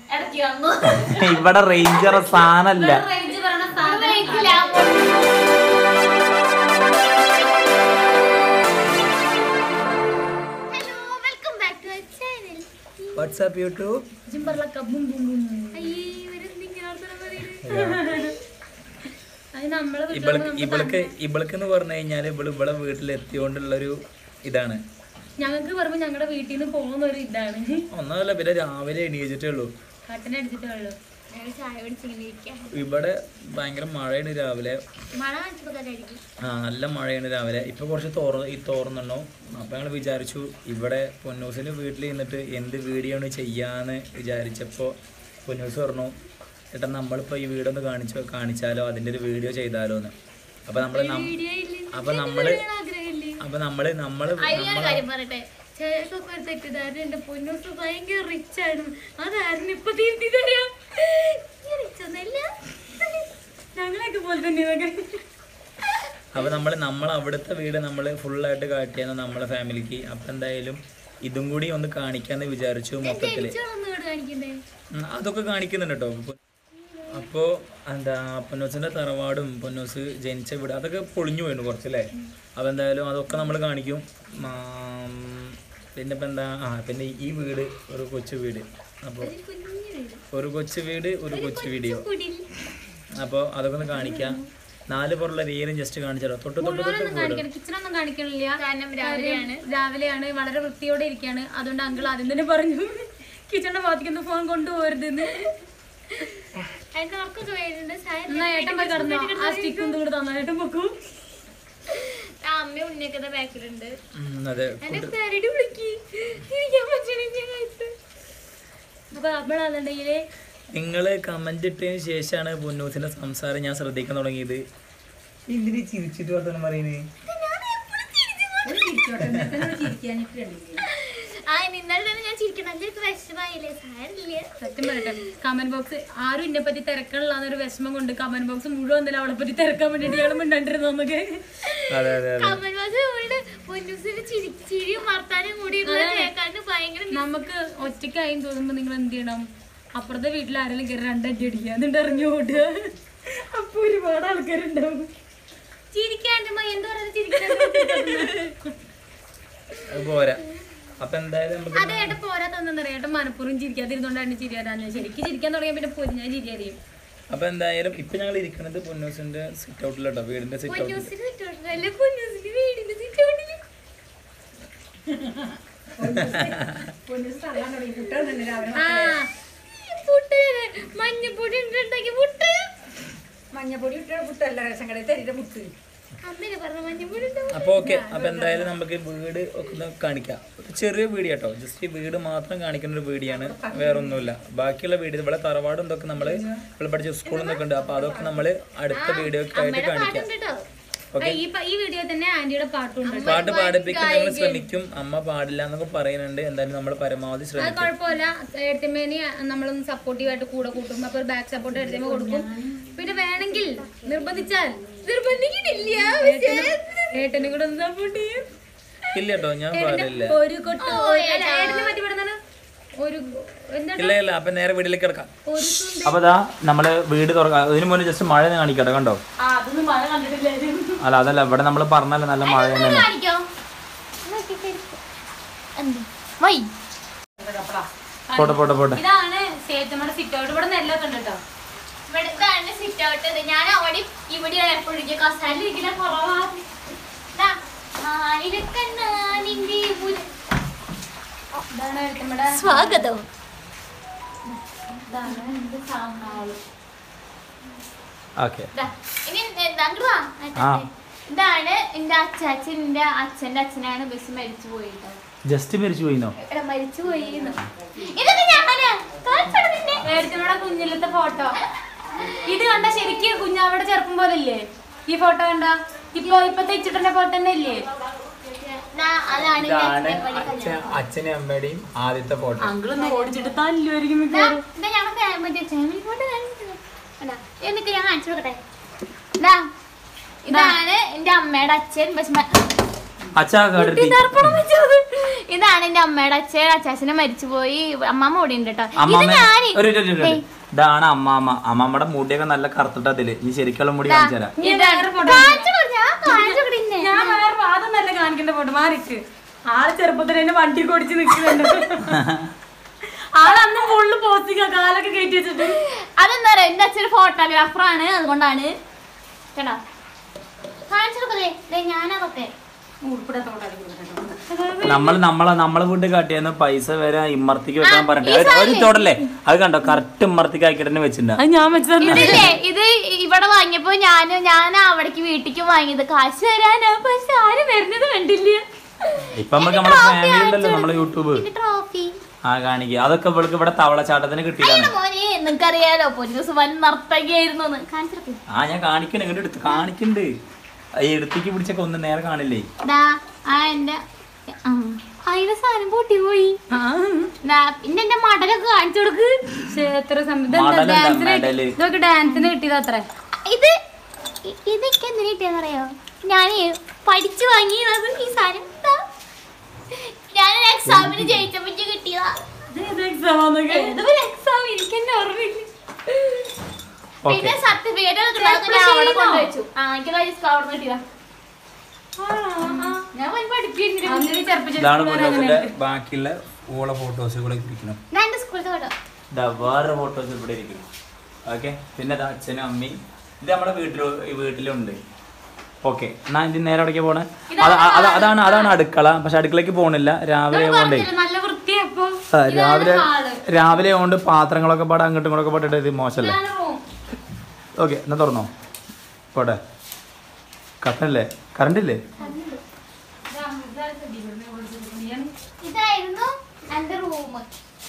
ഇടയ്ക്ക് വന്നു ഇവിടെ റേഞ്ചർ സാധനല്ല റേഞ്ച് പറഞ്ഞ സാധനം ഹലോ വെൽക്കം ബാക്ക് ടു അവർ ചാനൽ വാട്സാപ്പ് യൂട്യൂബ് ജിമ്പർലക്ക ബും ബും ബും അയ്യേ ഇവരെന്തിങ്ങനെ വർത്തമാനം പറയുന്നത് അത് നമ്മളെ ഇവൾക്ക് ഇവൾക്ക് ഇവൾക്ക് എന്ന് പറഞ്ഞു കഴിഞ്ഞാൽ ഇവള് ഇവിടെ വീട്ടിലെത്തിയോണ്ടുള്ളൊരു ഇതാണ് ഞങ്ങൾക്ക് പറയുമ്പോ ഞങ്ങളുടെ വീട്ടിൽ നിന്ന് പോകുന്ന ഒരു ഇതാണ് ഒന്നല്ല പിന്നെ രാവിലെ എണീച്ചിട്ടേ ഉള്ളൂ കട്ടനടിച്ചിട്ട് വെള്ളം ഞങ്ങൾ ചായ പിടിച്ചിങ്ങനെ ഇരിക്കാം ഇവിടെ ഭയങ്കര മഴയാണ് രാവിലെ മഴ കാണിച്ചപ്പോ കണ്ടായിരിക്കും ആ നല്ല മഴയാണ് രാവിലെ ഇപ്പൊ കുറച്ച് തോർ ഈ തോർന്നുണ്ടോ അപ്പൊ ഞങ്ങൾ വിചാരിച്ചു ഇവിടെ പൊന്നൂസിന് വീട്ടിൽ നിന്നിട്ട് എന്ത് വീഡിയോ ആണ് ചെയ്യാന്ന് വിചാരിച്ചപ്പോ പൊന്നൂസ് പറഞ്ഞു ചേട്ടാ നമ്മളിപ്പോ ഈ വീടൊന്ന് കാണിച്ചോ കാണിച്ചാലോ അതിന്റെ ഒരു വീഡിയോ ചെയ്താലോ എന്ന് അപ്പൊ നമ്മള് നം- അപ്പൊ നമ്മള് ആഗ്രഹമില്ലേ അപ്പൊ നമ്മള് നമ്മള് അതിലൊരു കാര്യം പറയട്ടെ ചേട്ടൊക്കെ ഒരു തെറ്റിദ്ധാരണ എന്റെ പൊന്നൂസ് ഭയങ്കര റിച്ച് ആണ് അതായിരുന്നു ഇപ്പൊ തിരുത്തി തരാം റിച്ച് ഒന്നല്ല ഞങ്ങളൊക്കെ പോലെ തന്നെ ഇതൊക്കെ അപ്പൊ നമ്മള് നമ്മൾ അവിടുത്തെ വീട് നമ്മള് ഫുള്ളായിട്ട് കാട്ടിയാണ് നമ്മളെ ഫാമിലിക്ക് അപ്പൊ എന്തായാലും ഇതും കൂടി ഒന്ന് കാണിക്കാന്ന് വിചാരിച്ചു മൊത്തത്തില് ഒന്ന് വീട് കാണിക്കണ്ടേ ഉം, അതൊക്കെ കാണിക്കുന്നുണ്ട് കേട്ടോ അപ്പോ എന്താ പൊന്നൂസിന്റെ തറവാടും പൊന്നൂസ് ജനിച്ച വീട് അതൊക്കെ പൊളിഞ്ഞു പോയിരുന്നു കുറച്ചല്ലേ അപ്പൊ എന്തായാലും അതൊക്കെ നമ്മൾ കാണിക്കും ആം, പിന്നെ ഇപ്പൊ എന്താ ആ പിന്നെ ഈ വീട് ഒരു കൊച്ചു വീട് അപ്പോൾ കുഞ്ഞു വീട് ഒരു കൊച്ചു വീട് ഒരു കൊച്ചു വീഡിയോ കുടിൽ അപ്പോൾ അതൊക്കെ ഒന്ന് കാണിക്കാം നാല് പുറമുള്ള ഏരും ജസ്റ്റ് കാണിച്ചാലോ തൊട്ട് തൊട്ട് തൊട്ട് വീട് കാണിക്കണം കിച്ചണൊന്നും കാണിക്കണില്ല കാരണം രാവിലെയാണ് രാവിലെയാണ് വളരെ വൃത്തിയോടെ ഇരിക്കുകയാണ് അതുകൊണ്ട് അങ്കിൾ ആദ്യം തന്നെ പറഞ്ഞു കിച്ചണിന്റെ ഭാഗത്തേക്ക് ഫോൺ കൊണ്ടുപോകരുതെന്ന് അതിന്റെ ഉറക്കൊക്കെ വരുന്നുണ്ട് ചായ എന്നാ ഏട്ടൻ പോയി കിടന്നോ ആ സ്റ്റിക്കും കൂടെ തന്നാ ഏട്ടൻ പൊക്കും ആ അമ്മ ഉണ്ണിയൊക്കെ ബാക്കിലുണ്ട് ഉം, അതെ എന്റെ പേരടി വിളിക്ക് ഇരിക്കാൻ പറ്റണില്ല അപ്പൊ നമ്മളാണെന്നുണ്ടെങ്കില് നിങ്ങൾ കമന്റ് ഇട്ടതിന് ശേഷമാണ് പൊന്നൂസിന്റെ സംസാരം ഞാൻ ശ്രദ്ധിക്കാൻ തുടങ്ങിയത് എന്തിനു ചിരിച്ചിട്ട് വർത്തമാനം പറയുന്നത് ആ ഇന്നലെ തന്നെ ഞാൻ ചിരിക്കണം നല്ല വിഷമായില്ലേ സാരില്ല സത്യം പറയട്ടെ കമന്റ് ബോക്സ് ആരും എന്നെ പറ്റി തിരക്കണില്ലാന്നൊരു വിഷമം കൊണ്ട് കമന്റ് ബോക്സ് മുഴുവൻ തന്നെ അവളെ പറ്റി തിരക്കാൻ വേണ്ടിട്ട് ഇയാൾ മിണ്ടാണ്ടിരുന്നു നമുക്ക് അതെ അതെ അതെ കമൽ മാസം ഇവിടെ പൊന്നൂസിന് ചിരി ചിരിയും വർത്താനും കൂടി ഇരുന്ന് കേൾക്കാൻ ഭയങ്കര നമുക്ക് ഒറ്റയ്ക്കായി തോന്നുമ്പോ നിങ്ങൾ എന്ത് ചെയ്യണം അപ്പുറത്തെ വീട്ടിൽ ആരെങ്കിലും കയറി രണ്ടടി അടിക്കുക എന്നിട്ട് ഇറങ്ങി ഓടുക അപ്പൊ ഒരുപാട് ആൾക്കാരുണ്ടാവും ചിരിക്കാണ്ട് അമ്മ എന്താ പറയുക ചിരിക്കാൻ അത് പോരാ അപ്പൊ എന്തായാലും നമുക്ക് അത് ഏട്ടൻ പോരാ തോന്നുന്നറിയാം ഏട്ടൻ മനപ്പൂർവ്വം ചിരിക്കാതിരുന്നോണ്ടാണ് ചിരി വരാന്ന് ശരിക്കും ചിരിക്കാൻ തുടങ്ങിയ പിന്നെ പൊരിഞ്ഞ ചിരി അറിയും അപ്പൊ എന്തായാലും ഇപ്പൊ ഞങ്ങൾ ഇരിക്കുന്നത് പൊന്നൂസിന്റെ സിറ്റ് ഔട്ടിലോട്ടോ വീടിന്റെ സിറ്റ് ഔട്ടിൽ പൊന്നൂസിന് ചുറ്റോട്ടല്ലേ പൊന്നൂസിന് വീടിന്റെ ചുറ്റോട്ടില് ആ പുട്ട് മഞ്ഞപ്പൊടി ഉണ്ടാക്കി പുട്ട് മഞ്ഞപ്പൊടി ഇട്ട പുട്ടല്ല റേഷൻ കടയിൽ തരിയുടെ പുട്ട് അമ്മേനെ പറഞ്ഞ മഞ്ഞപ്പൊടി ഉണ്ടാവും അപ്പൊ ഓക്കെ അപ്പൊ എന്തായാലും നമുക്ക് വീട് ഒക്കെ ഒന്ന് കാണിക്കാം ഒരു ചെറിയ വീഡിയോ കേട്ടോ ജസ്റ്റ് ഈ വീട് മാത്രം കാണിക്കുന്ന ഒരു വീഡിയാണ് വേറെ ഒന്നുമില്ല ബാക്കിയുള്ള വീട് ഇവിടെ തറവാടും ഇതൊക്കെ നമ്മള് ഇവിടെ പഠിച്ച സ്കൂളിൽ നിന്നൊക്കെ ഉണ്ട് അപ്പൊ അതൊക്കെ നമ്മള് അടുത്ത വീഡിയോ ഒക്കെ ആയിട്ട് കാണിക്കാം കേട്ടോ ആ, ഈ പ- ഈ വീഡിയോ തന്നെ ആന്റിയുടെ പാട്ടുണ്ട് പാട്ട് പാടിപ്പിക്കാൻ ഞങ്ങൾ ശ്രമിക്കും അമ്മ പാടില്ല എന്നൊക്കെ പറയുന്നുണ്ട് എന്തായാലും നമ്മൾ പരമാവധി അത് ശ്രമിക്കും കുഴപ്പമില്ല എഴുത്തമ്മേനെ നമ്മളൊന്ന് സപ്പോർട്ടീവായിട്ട് കൂടെ കൂട്ടും അപ്പൊ ഒരു ബാക്ക് സപ്പോർട്ട് എഴുത്തമ്മ കൊടുക്കും പിന്നെ വേണമെങ്കിൽ നിർബന്ധിച്ചാൽ നിർബന്ധിക്കുന്നില്ല ഏട്ടനും കൂടെ ഒന്ന് സപ്പോർട്ട് ചെയ്യും ഇല്ല കേട്ടോ ഞാൻ പാടില്ല ഒരു കൊട്ട് അല്ല, ഏട്ടനെ പറ്റി പെടുന്നാണ് ഒരു എന്താണ് ഇല്ല ഇല്ല അപ്പൊ നേരെ വീട്ടിലേക്ക് കിടക്കാം ഒരു സുന്ദരി അപ്പൊ ദാ നമ്മള് വീട് തുറക്കാം അതിന് മുന്നേ ജസ്റ്റ് മഴ ഒന്ന് കാണിക്കട്ടെ കണ്ടോ ആ അതൊന്നും മഴ കണ്ടിട്ടില്ലായിരുന്നു അല്ല അതല്ല ഇവിടെ നമ്മൾ പറഞ്ഞല്ലോ നല്ല മഴ തന്നെയാണ് കാണിക്കോ എന്ത് വൈ പോട്ടെ പോട്ടെ പോട്ടെ ഇതാണ് സേത്തമ്മയുടെ സിറ്റ് ഔട്ട് ഇവിടെ നെല്ലൊക്കെ ഉണ്ട് കേട്ടോ ഇവിടെ ഇതാണ് സിറ്റ് ഔട്ട് ഞാൻ അവിടെ ഇവിടെ എപ്പോഴും കസാലിൽ ഇരിക്കുന്ന കുറവാ ദാ, ആയിരക്കണ്ണാനിന്റെ മുൻ- ഇതാണ് എഴുത്തമ്മയുടെ സ്വാഗതം ഇതാണ് എന്റെ സാമ്പാള് ഓക്കെ ദാ, ഇനി എന്താ അങ്ങോട്ട് വാ ആ. ഇതാണ് എന്റെ അച്ചാച്ചൻ എന്റെ അച്ഛന്റെ അച്ഛനാണ് ബസ് മരിച്ചു പോയിട്ട് ജസ്റ്റ് മരിച്ചു പോയിന്നോ എടാ മരിച്ചു പോയി ഇതൊക്കെ ഞാനാ കാണിച്ചോടാ നിന്നെ എഴുത്തമ്മയുടെ കുഞ്ഞിലത്തെ ഫോട്ടോ ഇത് കണ്ട ശരിക്കും കുഞ്ഞാവിടെ ചെറുപ്പം പോലെ ഇല്ലേ ഈ ഫോട്ടോ കണ്ട ഇപ്പൊ ഇപ്പൊ തെച്ചിട്ടുള്ള പോലെ തന്നെ ഇല്ലേ ദാ, അതാണ് എന്റെ ഇതാണ് അച്ഛനെ പോലെ അച്ഛൻ അച്ഛനും അമ്മയുടെയും ആദ്യത്തെ ഫോട്ടോ അങ്കിളൊന്ന് ഓടിച്ചിട്ട് തല്ലുമായിരിക്കും ദാ, ഇതാ ഞങ്ങൾ ഫാമിലി ഫാമിലി ഫോട്ടോ കാണിച്ചത് എന്നിട്ട് ഞാൻ കാണിച്ചു കൊടുക്കട്ടെ ദാ, ഇതാണ് എന്റെ അമ്മയുടെ അച്ഛൻ പക്ഷെ മ- അച്ഛാ കേട്ടിട്ട് തർപ്പണം വെച്ചത് ഇതാണ് എന്റെ അമ്മയുടെ അച്ഛൻ അച്ചാച്ചനെ മരിച്ചുപോയി അമ്മമ്മ ഇവിടെ ഉണ്ട് കേട്ടോ ഇത് അമ്മാമ്മ ഞാന് ഒരു ഒരു- ഒരു- ഒരു- ഇതാണ് അമ്മാമ്മ അമ്മാമ്മയുടെ മുടിയൊക്കെ നല്ല കറുത്തിട്ട് അതില് ഈ ശരിക്കുള്ള മുടി കാണിച്ചു തരാം ഇതാണ് കാണിച്ചു കൊടു, ഞാൻ കാണിച്ചു കൊടു ഇന്നെ. ഞാൻ വേറെ വാദം നല്ല കാണിക്കേണ്ട ഫോട്ടോ മാറിക്ക് ആള് ചെറുപ്പത്തിൽ എന്നെ വണ്ടി കൊടിച്ച് നിൽക്കുന്നുണ്ട് ആളന്ന് ഫുള്ള് പോസ്റ്റിക്ക കാലൊക്കെ കയറ്റി വെച്ചിട്ട് അതെന്താ പറയാ എന്റെ അച്ഛൻ ഫോട്ടോഗ്രാഫർ ആണ് അതുകൊണ്ടാണ് കേട്ടോ കാണിച്ചു കൊടുക്കല്ലേ ദേ ഞാനതൊക്കെ ഉൾപ്പെടാത്ത ഫോട്ടോ അടിക്കുന്നു നമ്മൾ നമ്മളെ നമ്മളെ വീട്ടിൽ കാട്ടിയെന്ന് പൈസ വരെ ഇമ്മർത്തിക്ക് വെക്കാൻ പറഞ്ഞിട്ട് ഒരു തോടല്ലേ അത് കണ്ടോ കറക്റ്റ് ഇമ്മർത്തിക്ക് ആക്കിയിട്ട് തന്നെ വെച്ചിട്ടുണ്ട് അത് ഞാൻ വെച്ച് തന്നെ ഇതില്ലേ ഇത് ഇവിടെ വാങ്ങിയപ്പോ ഞാൻ ഞാൻ അവിടേക്ക് വീട്ടിക്ക് വാങ്ങിയത് കാശ് തരാനാ പക്ഷെ ആരും വരുന്നത് കണ്ടില്ല ഇപ്പൊ നമുക്ക് നമ്മളെ ഫാമിലി ഉണ്ടല്ലോ നമ്മളെ യൂട്യൂബ് ട്രോഫി ആ കാണിക്കുക അതൊക്കെ ഇവൾക്ക് ഇവിടെ തവളച്ചാട്ടത്തിന് കിട്ടിയതാണ് മോനെ നിനക്കറിയാലോ പൊന്നു വൻ നർത്തകിയായിരുന്നു എന്ന്. കാണിച്ചിട്ട് ആ ഞാൻ കാണിക്കണ ഇങ്ങോട്ട് എടുത്ത് കാണിക്കണ്ട് ഈ എടുത്തേക്ക് പിടിച്ചൊക്കെ ഒന്ന് നേരെ കാണില്ലേ ദാ ആ എന്റെ ആ, അതിന്റെ സാധനം പൊട്ടി പോയി ദാ, പിന്നെ എന്റെ മടലൊക്കെ കാണിച്ചു കൊടുക്ക് ക്ഷേത്ര മടലല്ല, ഡാൻസിന് മെഡല്. ഇതൊക്കെ ഡാൻസിന് കിട്ടിയത് അത്ര ഇത് ഇ- ഇതൊക്കെ എന്തിനാ കിട്ടിയെന്നറിയോ ഞാൻ പഠിച്ചു വാങ്ങിയത് ഈ സാധനം ദാ. ഞാൻ എക്സാമിന് ജയിച്ചപ്പോ എനിക്ക് കിട്ടിയതാ എക്സാം ആണെന്നൊക്കെ ഏതൊരു എക്സാം എനിക്ക് തന്നെ ഓർമ്മയില്ല ഓക്കെ പിന്നെ സർട്ടിഫിക്കറ്റ് ഞാൻ അവിടെ കൊണ്ടുവച്ചു ആ എനിക്ക് രജിസ്റ്റർ അവിടെ കിട്ടിയതാ ഞാൻ പോയി പഠിപ്പിക്കുന്നു അന്നിട്ട് ചെറുപ്പം ഇതാണ് പൊന്നോസിന്റെ ബാക്കിയുള്ള ഓളെ ഫോട്ടോസ് ഇവിടെ ഇരിക്കണം ഞാൻ എന്റെ സ്കൂളിൽ കേട്ടോ ഇതാ വേറെ ഫോട്ടോസ് ഇവിടെ ഇരിക്കുന്നു ഓക്കെ പിന്നെ ഇതാ അച്ഛനും അമ്മയും ഇത് നമ്മുടെ വീട്ടിൽ വീട്ടിലുണ്ട് ഓക്കെ എന്നാ ഇത് നേരെ എവിടേക്ക് പോണേ അത് അത് അതാണ് അതാണ് അടുക്കള പക്ഷെ അടുക്കളയ്ക്ക് പോണില്ല രാവിലെ കൊണ്ടേ നല്ല വൃത്തിയപ്പോ ആ, രാവിലെ രാവിലെ കൊണ്ട് പാത്രങ്ങളൊക്കെ പാടെ അങ്ങോട്ടും ഇങ്ങോട്ടൊക്കെ പാട്ടിട്ട് ഇത് മോശമല്ലേ ഓക്കെ എന്നാ തുറന്നോ പോട്ടെ കറണ്ടല്ലേ കറണ്ട് ഇല്ലേ ഇതായിരുന്നു എന്റെ റൂം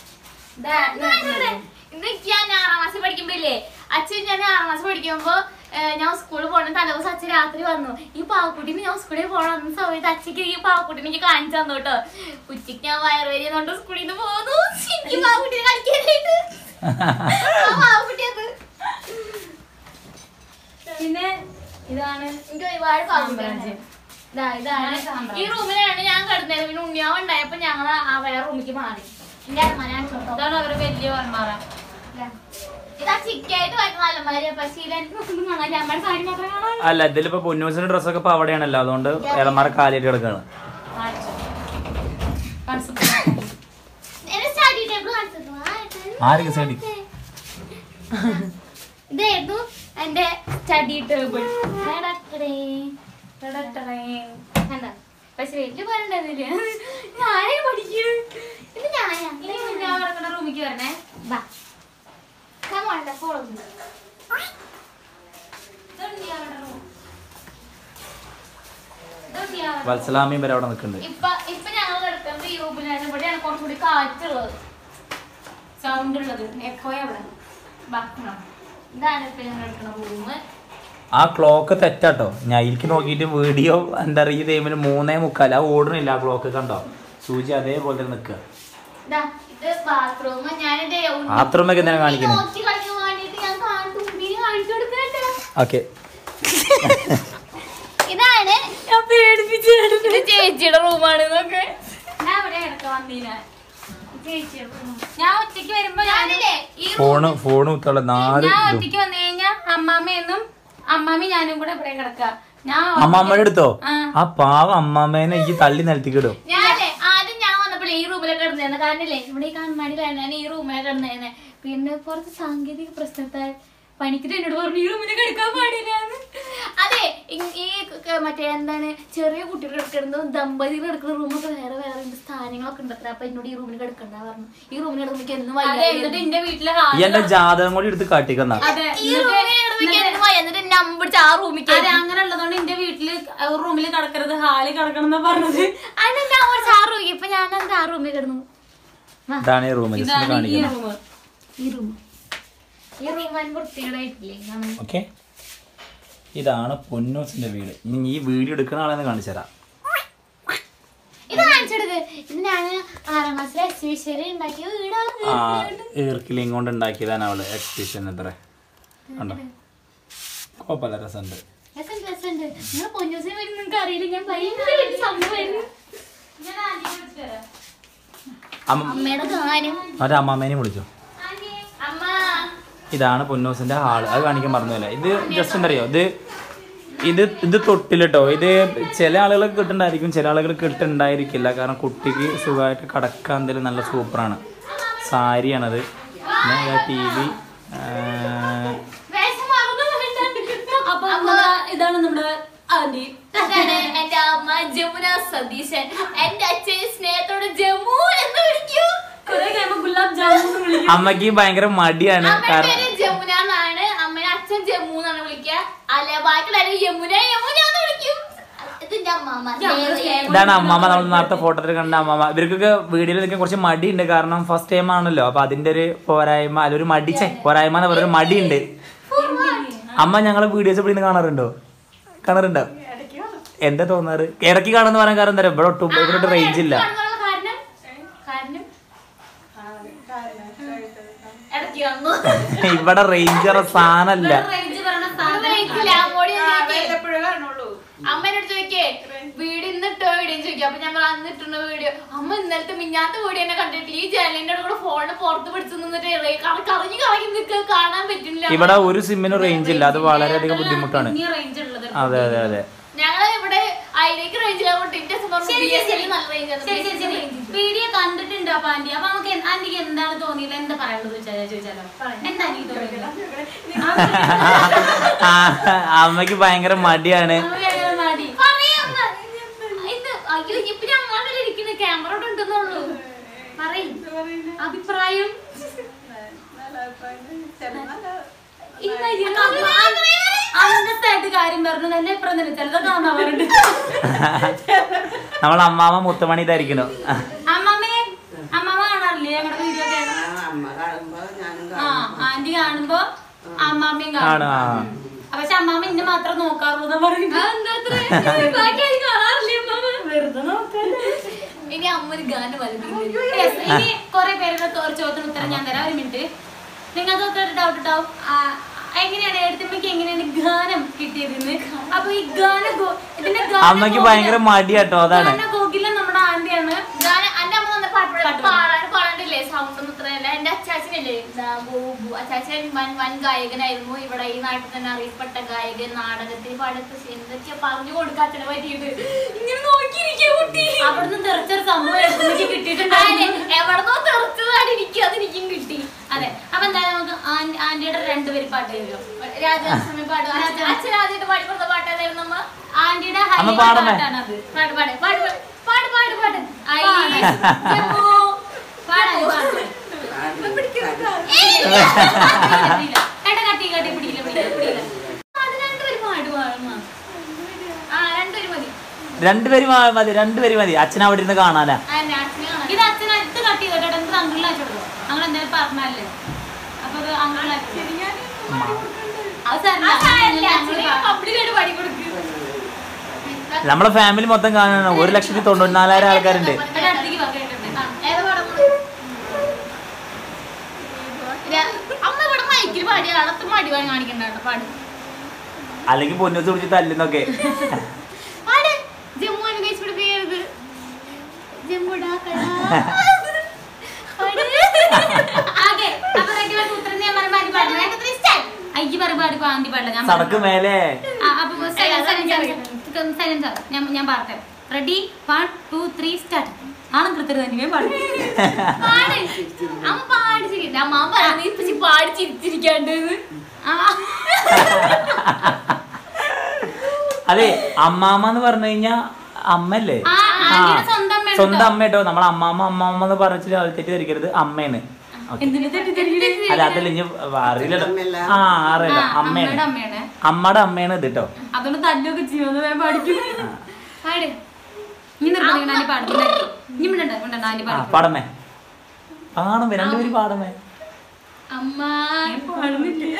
ഇതൊക്കെ ഞാൻ ആറാം ക്ലാസ്സിൽ പഠിക്കുമ്പോഴേ അച്ഛൻ ഞാൻ ആറാം ക്ലാസ്സിൽ പഠിക്കുമ്പോ ഏഹ്, ഞാൻ സ്കൂളിൽ പോകണ തലേദിവസം അച്ഛൻ രാത്രി വന്നു ഈ പാവക്കുട്ടീനെ ഞാൻ സ്കൂളിൽ പോകണം അന്ന സമയത്ത് അച്ഛക്ക് ഈ പാവക്കുട്ടീനെ എനിക്ക് കാണിച്ചു തന്നു കേട്ടോ ഉച്ചയ്ക്ക് ഞാൻ വയറുവേരിയുന്നോണ്ട് സ്കൂളിൽ നിന്ന് പോന്നു എനിക്ക് പാവക്കുട്ടീനെ കളിക്കാനായിട്ട് ആ പാവക്കുട്ടിയത് പിന്നെ ഇതാണ് എനിക്ക് ഒരുപാട് പാവക്കുട്ടിയാണ് ഇതാ ഇതാണ് ഈ റൂമിലാണ് ഞാൻ കിടന്നത് പിന്നെ ഉണ്ണിയാവ് ഉണ്ടായപ്പോ ഞങ്ങൾ ആ വേറെ റൂമിലേക്ക് മാറി എന്റെ അമ്മനാണ് കേട്ടോ ഇതാണ് അവരെ വലിയ വർമാറ ഇതാ ചിക്കായിട്ട് വരുന്ന അലമാരി പക്ഷേ ഇതിലെനിക്ക് ഒന്നും കാണാൻ അമ്മയുടെ സാരി മാത്രം കാണാൻ അല്ല ഇതിലിപ്പോ പൊന്നൂസിന്റെ ഡ്രസ്സൊക്കെ ഇപ്പൊ അവിടെയാണല്ലോ അതുകൊണ്ട് ഇളമാരെ കാലിയിട്ട് കിടക്കാണ് എന്റെ സ്റ്റഡി ടേബിൾ കാണിച്ചു ആർക്ക് സ്റ്റഡി ഇതായിരുന്നു എന്റെ സ്റ്റഡി ടേബിൾ പക്ഷെ വലിയ പോരണ്ടതില്ല ഞാനേ പഠിക്കണു ഇത് ഞാനാ ഞാൻ റൂമിക്ക് വരണേ ബാ Come on, follow me. വത്സലാമിയും വരെ അവിടെ നിൽക്കുന്നുണ്ട് ഇപ്പൊ ഇപ്പൊ ഞങ്ങൾ കിടക്കുന്നത് ഈ റൂമിലാണ് ഇവിടെയാണ് കുറച്ചുകൂടി കാറ്റുള്ളത് സൗണ്ട് ഉള്ളത് എക്കോ എവിടെ ബാ, ഇങ്ങോ. ഇതാണ് ഇപ്പൊ ഞങ്ങൾ കിടക്കുന്ന റൂം ആ ക്ലോക്ക് തെറ്റാട്ടോ ഞാൻ എനിക്ക് നോക്കിയിട്ട് വീഡിയോ എന്താ പറയുക ഈ ടൈമിന് മൂന്നേ മുക്കാൽ ആ ഓടണില്ല ആ ക്ലോക്ക് കണ്ടോ സൂചി അതേപോലെ തന്നെ നിൽക്കുക ഇതാ ഇത് ബാത്റൂം ഞാനിത് Bathroom ഒക്കെ എന്തിനാ കാണിക്കുന്നെ? നോക്കി കളിക്കാൻ വേണ്ടിട്ട് ഞാൻ കാണിച്ചു ഉണ്ണിനെ കാണിച്ചു കൊടുക്കട്ടെ ഓക്കെ ഇതാണ് ഞാൻ പേടിപ്പിച്ചു ഇത് ചേച്ചിയുടെ റൂമാണ് ഇതൊക്കെ ഞാൻ ഇവിടെ കിടക്കാൻ വന്നീന ചേച്ചിയുടെ റൂം ഞാൻ ഒറ്റയ്ക്ക് വരുമ്പോ ഞാൻ ഞാനില്ലേ ഈ ഫോണ് ഫോണ് കുത്തുള്ള നാല് ഞാൻ ഇതും ഒറ്റയ്ക്ക് വന്നു കഴിഞ്ഞാ അമ്മാമ്മയെന്നും അമ്മാമ്മ ഞാനും കൂടെ ഇവിടെ കിടക്ക ഞാൻ അമ്മാമ്മയുടെ എടുത്തോ ആ. ആ പാവ അമ്മാമ്മേനെ ഈ തള്ളി നിലത്തിക്കിടും ഞാനേ ആദ്യം ഞാൻ വന്നപ്പോൾ ഈ റൂമിലൊക്കെ കിടന്നേന്ന് കാരണം ഇല്ലേ ഇവിടെ ഈ കൺമാടിയിലാണ് ഞാൻ ഈ റൂമിലെ കിടന്നേന്ന് പിന്നെ കുറച്ച് സാങ്കേതിക പ്രശ്നത്താൽ പണിക്കിട്ട് എന്നോട് പറഞ്ഞു ഈ റൂമിൽ കിടക്കാൻ പാടില്ല അതെ ഇ- ഈ ക- മറ്റേ എന്താണ് ചെറിയ കുട്ടികൾ കിടക്കുന്നത് ദമ്പതികൾ കിടക്കുന്ന റൂമൊക്കെ വേറെ വേറെ ഉണ്ട് സ്ഥാനങ്ങളൊക്കെ ഉണ്ട് അത്ര അപ്പൊ എന്നോട് ഈ റൂമിൽ കിടക്കണ്ട പറഞ്ഞു ഈ റൂമിൽ കിടക്കുമ്പോൾ എന്നും അതെ വയ്യ എന്നിട്ട് എന്റെ വീട്ടിലെ ഈ എന്റെ ജാതകം കൂടി എടുത്ത് കാട്ടിക്കുന്ന അതെ ഈ റൂമിൽ കിടക്കുമ്പോൾ എന്നും വയ്യ എന്നിട്ട് എന്നെ അമ്പിടിച്ച് ആ റൂമിൽ അതെ അങ്ങനെ ഉള്ളതുകൊണ്ട് എന്റെ വീട്ടില് റൂമിൽ കിടക്കരുത് ഹാളിൽ കിടക്കണം എന്നാ പറഞ്ഞത് അതിനെന്താ കുറച്ച് ആ റൂമിൽ ഇപ്പൊ ഞാൻ എന്താ ആ റൂമിൽ കിടന്നു ഇതാണ് ഈ റൂം ജസ്റ്റ് ഇതാണ് ഈ കാണിക്കുന്നത് റൂം ഈ റൂം ഈ റൂം അതിന് വൃത്തികേടായിട്ടില്ലേ കാണാൻ ഓക്കെ ഇതാണ് പൊന്നൂസിന്റെ വീട് ഇനി ഈ വീഡിയോ എടുക്കുന്ന ആളെന്ന് കാണിച്ചു തരാം ഇത് കാണിച്ചെടുക്ക് ഇത് ഞാൻ ആറാം ക്ലാസ്സിലെ എക്സിബിഷനിൽ ഉണ്ടാക്കിയ വീടാണ് ആ ഈർക്കിലിയും കൊണ്ട് ഉണ്ടാക്കിയതാണ് അവള് എക്സിബിഷൻ എത്ര കണ്ടോ കുഴപ്പമില്ല രസമുണ്ട് രസമുണ്ട് രസമുണ്ട് നിങ്ങൾ പൊന്നൂസിനെ പറ്റി നിങ്ങൾക്ക് അറിയില്ല ഞാൻ ഭയങ്കര വലിയ സംഭവമായിരുന്നു ഞാൻ ആന്റിയെ വിളിച്ചിട്ട് വരാം. അമ്മ അമ്മയുടെ ഗാനം മറ്റേ അമ്മാമേനെ വിളിച്ചോ അമ്മ ഇതാണ് പൊന്നൂസിന്റെ ഹാള് അത് കാണിക്കാൻ പറഞ്ഞതല്ല ഇത് ജസ്റ്റ് എന്താ അറിയോ ഇത് ഇത് ഇത് തൊട്ടിലിട്ടോ ഇത് ചില ആളുകൾക്ക് കിട്ടുന്നുണ്ടായിരിക്കും ചില ആളുകൾ കിട്ടുന്നുണ്ടായിരിക്കില്ല കാരണം കുട്ടിക്ക് സുഖമായിട്ട് കടക്കാൻ എന്തെങ്കിലും നല്ല സൂപ്പറാണ് സാരിയാണത് പിന്നെ ടി വി വേഷം മറന്നു അപ്പൊ നമ്മുടെ ഇതാണ് നമ്മുടെ ആന്റി അതാണ് എന്റെ അമ്മ ജമുന സതീശൻ എന്റെ അച്ഛൻ സ്നേഹത്തോടെ ജമ്മു എന്ന് വിളിക്കൂ കുറെ കഴിയുമ്പോ ഗുലാബ് ജാമുൻ വിളിക്കും അമ്മയ്ക്ക് ഭയങ്കര മടിയാണ് അമ്മയുടെ കാരണം പേര് ജമുന എന്നാണ് അമ്മയുടെ അച്ഛൻ ജമ്മു എന്നാണ് വിളിക്കുക അല്ല ബാക്കിയുള്ള യമുന യമുന എന്ന് വിളിക്കും ഇതിന്റെ അമ്മാമ്മ ഇതാണ് അമ്മാമ്മ നമ്മൾ നേരത്തെ ഫോട്ടോയിൽ കണ്ട അമ്മാമ്മ ഇവർക്കൊക്കെ വീഡിയോയിൽ നിൽക്കാൻ കുറച്ച് മടിയുണ്ട് കാരണം ഫസ്റ്റ് ടൈം ആണല്ലോ അപ്പൊ അതിന്റെ ഒരു പോരായ്മ അല്ല ഒരു മടിച്ചേ പോരായ്മ എന്ന് പറയുന്ന മടിയുണ്ട് അമ്മ ഞങ്ങളെ വീഡിയോസ് ഇവിടെ നിന്ന് കാണാറുണ്ടോ കാണാറുണ്ടോ എന്താ തോന്നാറ് ഇടയ്ക്ക് കാണുന്ന പറയാൻ കാരണം എന്താ പറയുക ഇവിടെ ഒട്ടും ഇവിടെ ഒട്ടും റേഞ്ച് ഇല്ല കാരണം കാരണം ഇടയ്ക്ക് വന്നു ഇവിടെ റേഞ്ച് സാധനല്ല റേഞ്ച് പറഞ്ഞ സാധനം റേഞ്ചില്ല അങ്ങോട്ട് ഞാൻ ചോദിക്കേ. വല്ലപ്പോഴേ കാണുള്ളൂ അമ്മേനോട് ചോദിക്കേ വീട് ഇന്നിട്ടോ വീഡിയോ ചോദിക്കും അപ്പൊ ഞാൻ പറഞ്ഞു, അന്ന് ഇട്ടുന്ന വീഡിയോ അമ്മ ഇന്നലത്തെ മിഞ്ഞാത്ത വീഡിയോ എന്നെ കണ്ടിട്ടില്ല ഈ ജനലിന്റെ കൂടെ ഫോണിന് പുറത്ത് പിടിച്ചു നിന്നിട്ട് ഇറങ്ങി കറ- കറങ്ങി കറങ്ങി നിൽക്കുക കാണാൻ പറ്റുന്നില്ല ഇവിടെ ഒരു സിമ്മിനും റേഞ്ച് ഇല്ല അത് വളരെയധികം ബുദ്ധിമുട്ടാണ് ഇനി റേഞ്ച് ഉള്ളത് അതെ അതെ അതെ ഞങ്ങള് ഇവിടെ അതിലേക്ക് റേഞ്ചിലാകൊണ്ട് എന്റെ ശരി, ശരി, ശരി. നല്ല റേഞ്ച് ശരി ശരി ശരി വീഡിയോ കണ്ടിട്ടുണ്ട് അപ്പൊ ആന്റി അപ്പൊ നമുക്ക് എന്ത്- ആന്റിക്ക് എന്താണ് തോന്നിയില്ല എന്താ പറയേണ്ടത് ചോദിച്ചാലോ ചോദിച്ചാലോ എന്താ എനിക്ക് തോന്നിയില്ല ആ, അമ്മയ്ക്ക് ഭയങ്കര മടിയാണ് മടി പറയാന്ന്. ഇത് അയ്യോ ഇപ്പൊ ഞങ്ങളുടെ ഇരിക്കുന്ന ക്യാമറ ഇവിടെ ഉണ്ടെന്നുള്ളൂ പറയും അഭിപ്രായം അന്തസ്സായിട്ട് കാര്യം പറഞ്ഞു എന്നെ എപ്പോഴും തന്നെ ചിലതൊക്കെ നന്നാവാറുണ്ട് നമ്മൾ അമ്മാമ്മ മുത്തമണി ഇതായിരിക്കണോ അമ്മമ്മേ അമ്മമ്മ കാണാറില്ലേ ഞങ്ങളുടെ വീഡിയോ ഒക്കെ ആ ആന്റി കാണുമ്പോ അമ്മാമ്മയും ആണ് കാണും ആ ആ, പക്ഷെ അമ്മാമ്മ ഇന്നെ മാത്രം നോക്കാറുള്ളൂ എന്ന് പറയുന്നത് ബാക്കി ആരും കാണാറില്ലേ അമ്മാമ്മ വെറുതെ നോക്കാറ് ഇനി അമ്മ ഒരു ഗാനം വലുത് Yes, ഇനി കുറെ പേരുടെ ഒരു ചോദ്യത്തിന് ഉത്തരം ഞാൻ തരാം ഒരു മിനിറ്റ് നിങ്ങൾക്കൊക്കെ ഒരു ഡൗട്ട് ഉണ്ടാവും ആ, എങ്ങനെയാണ് എടുത്തമ്മയ്ക്ക് എങ്ങനെയാണ് ഗാനം കിട്ടിയതെന്ന് അപ്പൊ ഈ ഗാനം ഗോ- ഇതിന്റെ ഗാന അമ്മയ്ക്ക് ഗോകുലം- ഭയങ്കര മടിയാട്ടോ അതാണ് ഗാന ഗോകുലം നമ്മുടെ ആന്റിയാണ് ഗാനം എന്റെ അമ്മ തന്നെ പാട്ട് പാടും. പാട്ട് പാടാൻ പാടണ്ടില്ലേ സൗണ്ട് ഒന്നും ഇത്രയല്ല എന്റെ അച്ചാച്ചനല്ലേ ദാ ബോബു അച്ചാച്ചൻ വൻ വൻ ഗായകനായിരുന്നു ഇവിടെ ഈ നാട്ടിൽ തന്നെ അറിയപ്പെട്ട ഗായകൻ നാടകത്തിൽ പാടത്ത് എന്തൊക്കെയാ പറഞ്ഞു കൊടുക്കാത്തനെ പറ്റിയിട്ട് ഇങ്ങനെ നോക്കിയിരിക്കുക കുട്ടി അവിടുന്ന് തെറിച്ചൊരു സംഭവം എടുത്തമ്മയ്ക്ക് കിട്ടിയിട്ടുണ്ടായിരുന്നു എവിടെന്നോ തെറിച്ചതാണ് എനിക്ക് അതെനിക്കും കിട്ടി അതെ അപ്പൊ എന്തായാലും നമുക്ക് ആൻ- ആന്റിയുടെ രണ്ടുപേര് പാട്ട് കേൾക്കാം രാജാസ്വാമി പാടും അച്ഛൻ ആദ്യമായിട്ട് പാടി കൊടുത്ത പാട്ടായിരുന്നു അമ്മ ആന്റിയുടെ അമ്മ ഹൈലൈറ്റ് പാടണേ? പാട്ടാണത് പാട് പാട് പാട് പാട് പാട് പാട് ഐ, പാട്. ജമ്മു. പാടാം, പാടാം. ഏയ്. ഏട്ടാ, കട്ടി കട്ടി പിടിക്കില്ല പിടിക്കില്ല പിടിക്കില്ല അത് രണ്ടുപേരും പാട് പാടുമ്മ. ആ രണ്ടുപേരും മതി രണ്ടുപേരും ആ- മതി രണ്ടുപേരും മതി അച്ഛൻ അവിടെ ഇരുന്ന് കാണാനാ ആ, എന്നെ അച്ഛനെ കാണാൻ. ഇത് അച്ഛൻ അടുത്ത് കട്ട് ചെയ്തോട്ടെ എന്ത് അങ്കിളിനെ അയച്ചോളൂ അങ്ങനെ എന്തായാലും പറഞ്ഞല്ലേ അപ്പൊ അത് അങ്കിളിനെ അത് ആ, സാരമില്ല. അച്ഛനെ സാറില്ല public ആയിട്ട് പാടി കൊടുക്ക്. നമ്മളെ ഫാമിലി മൊത്തം കാണാനാണ് ഒരു ലക്ഷത്തി തൊണ്ണൂറ്റിനാലായിരം ആൾക്കാരുണ്ട് അടുത്തേക്ക് വാ, കേട്ടിട്ടുണ്ട് ആ, ഏതാ പാടാൻ പോകുന്നത്? ര- അമ്മ ഇവിടെ മൈക്കിൽ പാടിയ ആളത്ത് മടി വാങ്ങി കാണിക്കണ്ട കേട്ടോ പാട് അല്ലെങ്കിൽ പൊന്നൂസ് പിടിച്ച് തല്ലുന്നൊക്കെ പാട് ജമ്മു അനുഭവിച്ച് പിടിപ്പിക്കരുത് ജമ്മുടാ കടാ. പാട്. ആകെ അപ്പൊ റെഡിയായിട്ട് ഉത്തരം ഞാൻ പറയുമ്പോ ആന്റി പാടില്ല ഇത്രയും style. അയ്യ പറയുമ്പോ ആന്റി ആന്റി പാടില്ല ഞാൻ സടക്ക് മേലെ ആ, അപ്പൊ സെക്കൻഡ് ഞാൻ ഞാൻ പാടട്ടെ ready one two three start ആണം കൃത്യം തന്നെ പാടും പാട്. അമ്മ പാടി ചിരിക്കണ്ട. അമ്മ പറഞ്ഞു ഇപ്പൊ ചി- പാടി ചിരിച്ചിരിക്കാണ്ട് ആ. അതെ അമ്മാമ്മ എന്ന് പറഞ്ഞു കഴിഞ്ഞാ അമ്മല്ലേ ആ, ആന്റിയുടെ സ്വന്തം അമ്മയാണ് സ്വന്തം അമ്മ കേട്ടോ നമ്മളെ അമ്മാമ്മ അമ്മാമ്മ എന്ന് പറഞ്ഞിട്ട് ആൾ തെറ്റിദ്ധരിക്കരുത് അമ്മയാണ് Okay. എന്തിനു തെറ്റിദ്ധരിക്കണേ? അല്ല അതല്ല ഇനി അറിയില്ലല്ലോ ആ അറിയില്ല ആ, അമ്മയാണ് അമ്മയുടെ അമ്മയാണ് അമ്മയുടെ അമ്മയാണ് ഇത് കേട്ടോ അതുകൊണ്ട് തല്ലൊക്കെ ചെയ്യുമെന്ന് ഞാൻ പഠിക്കും പാട് ഇനി നിർബന്ധിക്കണം ആന്റി പാടും ഇനി മിണ്ടണ്ട മിണ്ടണ്ട ആന്റി ആ പാടും പാടമേ പാടമേ രണ്ടുപേരും പാടമേ അമ്മ പാടുന്നില്ലേ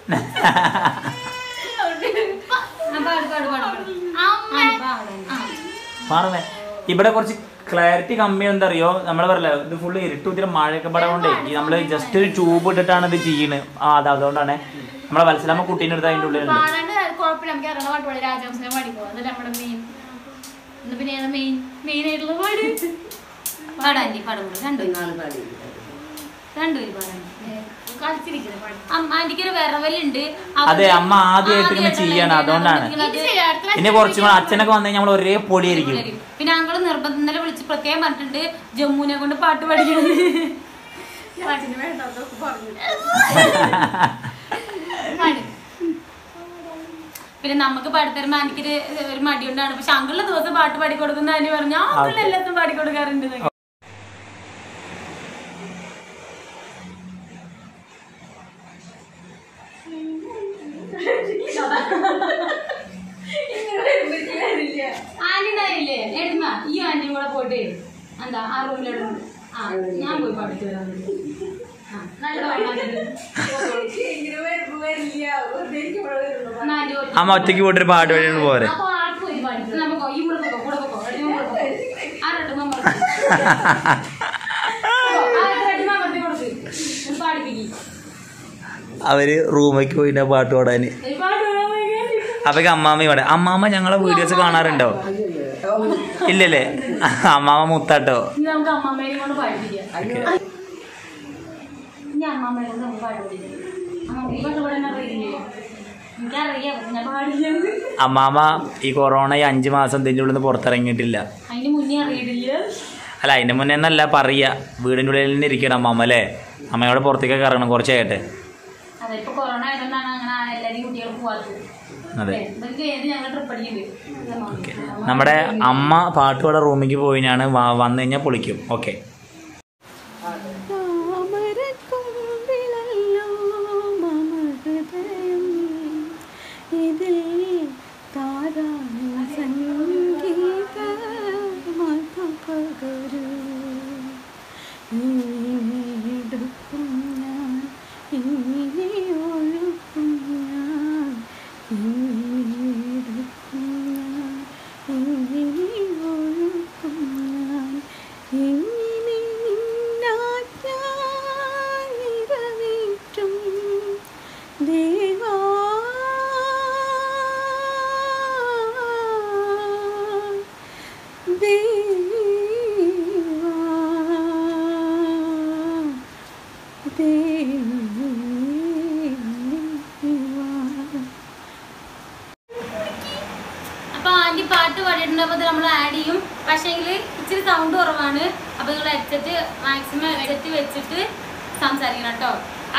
ആ, പാട് പാട് പാട് പാട് അമ്മ ആന്റി പാടും ആ. പാടമേ ഇവിടെ കുറച്ച് ക്ലാരിറ്റി കമ്മി എന്താ അറിയോ നമ്മള് പറയല്ലോ ഇത് ഫുള്ള് ഇരുട്ടൂത്തിരി മഴയൊക്കെ പടം കൊണ്ടേ ഈ നമ്മള് ജസ്റ്റ് ഒരു ട്യൂബ് ഇട്ടിട്ടാണ് ഇത് ചെയ്യണത് ആ അത് അതുകൊണ്ടാണ് നമ്മളെ വത്സലാമ്മ കുട്ടീനെ എടുത്ത് അതിന്റെ ഉള്ളിലുണ്ട് പാടാണ്ട് കുഴപ്പമില്ല നമുക്ക് ഇറങ്ങുന്ന പാട്ട് പാടി രാജവംശനെ പാടിക്കോ അതല്ല നമ്മുടെ മെയിൻ എന്നാ പിന്നെ ഏതാ മെയിൻ മെയിൻ ആയിട്ടുള്ള പാട് പാടാല്ലേ പാടുമ്പോൾ രണ്ടുപേരും രണ്ടുപേരും പാടാൻ കളിച്ചിരിക്കുന്നത് പാടി അമ്മ ആന്റിക്ക് ഒരു വിറവലുണ്ട് അതെ അമ്മ ആദ്യമായിട്ട് ഇങ്ങനെ ചെയ്യാണ് അതുകൊണ്ടാണ് ഇനി കുറച്ചും കൂടെ അച്ഛനൊക്കെ വന്നു കഴിഞ്ഞാൽ നമ്മൾ ഒരേ പൊടിയായിരിക്കും പിന്നെ അങ്ങള് നിർബന്ധം ഇന്നലെ വിളിച്ച് പ്രത്യേകം പറഞ്ഞിട്ടുണ്ട് ജമ്മുവിനെ കൊണ്ട് പാട്ട് പഠിക്കണം അച്ഛന് വേണ്ടാത്തൊക്കെ പറഞ്ഞു പാട്. പിന്നെ നമുക്ക് പാടിത്തരുമ്പോ എനിക്കൊരു ഒരു മടി കൊണ്ടാണ് പക്ഷെ അങ്കിളുടെ ദിവസം പാട്ട് പാടി കൊടുക്കുന്ന ആന്റി പറഞ്ഞു ആ അങ്കിൾ എല്ലാത്തും പാടി കൊടുക്കാറുണ്ട് എന്നൊക്കെ. ആന്റി ഉണ്ടായില്ലേ എടുന്ന ഈ ആന്റിയും കൂടെ പോയിട്ട് എന്താ ആ റൂമിലിടുന്നു ആ ഞാൻ പോയി പാടിച്ചു തരാം ആ, നല്ല പാട്ടാണ്. ഇങ്ങനെ വരുമ്പോ വരില്ല വെറുതെ ഇരിക്കുമ്പോഴേ വരുള്ളൂ. എന്നാ ആന്റി പോയി. അമ്മ ഒറ്റയ്ക്ക് പോയിട്ട് പാട്ട് പാടിയാണ് പോരെ അപ്പൊ ആൾക്ക് പോയി പാടിച്ചു. എന്നാ പൊക്കോ, ഈ കൂടെ പൊക്കോ, കൂടെ പൊക്കോ, എടി, കൂടെ പൊക്കോ. ആ രണ്ട് മെമ്പർ. ആ രണ്ട് മെമ്പറിനെ കൊടുക്ക്. ഒന്ന് പാടിപ്പിക്ക്. അവര് റൂമിലേക്ക് പോയിട്ട് പാട്ട് പാടാന് ഒരു പാട്ട് പാടാൻ ഭയങ്കര അപ്പൊക്ക് അമ്മാമ്മ ഇവിടെ അമ്മാമ്മ ഞങ്ങളെ വീഡിയോസ് കാണാറുണ്ടോ ഇല്ലല്ലേ അമ്മാമ്മ മുത്താട്ടോ ഇനി നമുക്ക് അമ്മാമ്മേനെ കൊണ്ട് പാടിപ്പിക്കാം ഇനി അമ്മാമ്മേനെ കൊണ്ട് നമുക്ക് പാടിപ്പിക്കാം അമ്മ ഈ പാട്ട് പാടാൻ അറിയില്ലേ എനിക്കറിയാം പക്ഷെ ഞാൻ പാടില്ല അമ്മാമ്മ ഈ കൊറോണ ഈ അഞ്ചു മാസം ഇതിൻ്റെ ഉള്ളിൽ നിന്ന് പുറത്തിറങ്ങിയിട്ടില്ല അതിന് മുന്നേ അറിയിട്ടില്ല അല്ല അതിന്റെ മുന്നേ എന്നല്ല പറയാ വീടിൻ്റെ ഉള്ളിൽ തന്നെ ഇരിക്കണം അമ്മാമ്മ അല്ലേ അമ്മയോട് പുറത്തേക്കൊക്കെ ഇറങ്ങണം കുറച്ചായിട്ട് അതെ ഇപ്പൊ കൊറോണ ആയതുകൊണ്ടാണ് അങ്ങനെ എല്ലാരും കുട്ടികൾ പോവാത്തത് അതെ ഇതൊക്കെ ഏത് ഞങ്ങൾ ട്രിപ്പ് അടിക്കുന്നുണ്ട് നമ്മുടെ അമ്മ പാട്ടുപാടെ റൂമിലേക്ക് പോയിനാണ് വ- വന്നു കഴിഞ്ഞാൽ പൊളിക്കും ഓക്കെ താമരക്കൊമ്പിലല്ലോ മമ ഹൃദയം ഇതിൽ താരാണി സംഗീത മധുപകരു ഇനിയെടുക്കും ഞാൻ ഇനി ഒഴുക്കും ഞാൻ ഇനിയെടുക്കും ഞാൻ ഇനി ഒഴുക്കും ഞാൻ ഇങ്ങനെ നിന്നാജ്ഞ നിറവേറ്റും ദേവാ ദേവാ അപ്പൊ ആന്റി പാട്ട് പാടിയിട്ടുണ്ട് അപ്പൊ നമ്മൾ ആഡ് ചെയ്യും പക്ഷേങ്കിൽ ഇച്ചിരി സൗണ്ട് കുറവാണ് അപ്പൊ നിങ്ങൾ ഹെഡ്സെറ്റ് മാക്സിമം ഹെഡ്സെറ്റ് വെച്ചിട്ട് സംസാരിക്കണം കേട്ടോ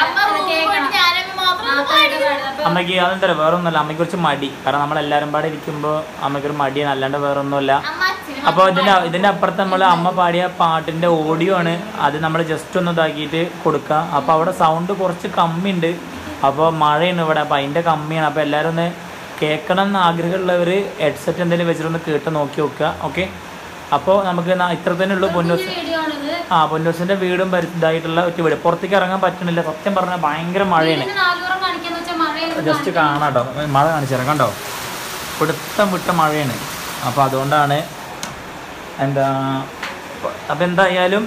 അമ്മയ്ക്ക് അതെന്താ വേറെ ഒന്നുമല്ല അമ്മയ്ക്ക് കുറച്ച് മടി കാരണം നമ്മളെല്ലാവരും പാടെ ഇരിക്കുമ്പോൾ അമ്മയ്ക്കൊരു മടിയാണ് അല്ലാണ്ട് വേറെ ഒന്നുമല്ല അപ്പോൾ ഇതിൻ്റെ ഇതിൻ്റെ അപ്പുറത്ത് നമ്മൾ അമ്മ പാടിയ പാട്ടിൻ്റെ ഓഡിയോ ആണ് അത് നമ്മൾ ജസ്റ്റ് ഒന്ന് ഇതാക്കിയിട്ട് കൊടുക്കുക അപ്പോൾ അവിടെ സൗണ്ട് കുറച്ച് കമ്മിയുണ്ട് അപ്പോൾ മഴയാണ് ഇവിടെ അപ്പോൾ അതിൻ്റെ കമ്മിയാണ് അപ്പോൾ എല്ലാവരും ഒന്ന് കേൾക്കണം എന്ന് ആഗ്രഹമുള്ളവർ ഹെഡ്സെറ്റ് എന്തെങ്കിലും വെച്ചിട്ടൊന്ന് കേട്ട് നോക്കി നോക്കുക ഓക്കെ അപ്പോൾ നമുക്ക് ന- ഇത്ര തന്നെ ഉള്ളൂ പൊന്നൂസ് വീഡിയോ ആണിത് ആ പൊന്നൂസിൻ്റെ വീടും പരി- ഇതായിട്ടുള്ള ഒറ്റ വീട് പുറത്തേക്ക് ഇറങ്ങാൻ പറ്റണില്ല സത്യം പറഞ്ഞാൽ ഭയങ്കര മഴയാണ് ഇതിന് നാലുപുറം കാണിക്കാന്ന് വെച്ചാൽ മഴ ജസ്റ്റ് കാണാം കേട്ടോ മഴ കാണിച്ചുതരാം കണ്ടോ പിടുത്തം വിട്ട മഴയാണ് അപ്പോൾ അതുകൊണ്ടാണ് എന്താ അപ്പം എന്തായാലും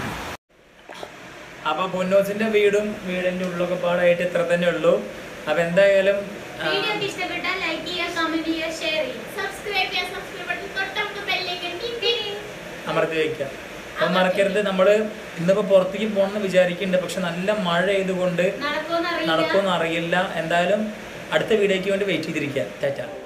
അപ്പോൾ പൊന്നോസിൻ്റെ വീടും വീടിൻ്റെ ഉള്ളൊക്കെ പാടായിട്ട് ഇത്ര തന്നെ ഉള്ളൂ അപ്പോൾ എന്തായാലും ആ, വീഡിയോ ഇഷ്ടപ്പെട്ടാൽ ലൈക്ക് ചെയ്യുക കമന്റ് ചെയ്യുക ഷെയർ ചെയ്യുക സബ്സ്ക്രൈബ് ചെയ്യുക സബ്സ്ക്രൈബ് ബട്ടൺ തൊട്ടടുത്ത് ബെല്ലേക്ക് അമർത്തി വയ്ക്കുക അപ്പം മറക്കരുത് നമ്മൾ ഇന്നിപ്പോൾ പുറത്തേക്ക് പോകണമെന്ന് വിചാരിക്കുന്നുണ്ട് പക്ഷെ നല്ല മഴ ചെയ്തുകൊണ്ട് നടക്കുമെന്ന് അറിയില്ല നടക്കുമെന്ന് അറിയില്ല എന്തായാലും അടുത്ത വീഡിയോയ്ക്ക് വേണ്ടി വെയിറ്റ് ചെയ്തിരിക്കുക ടാറ്റ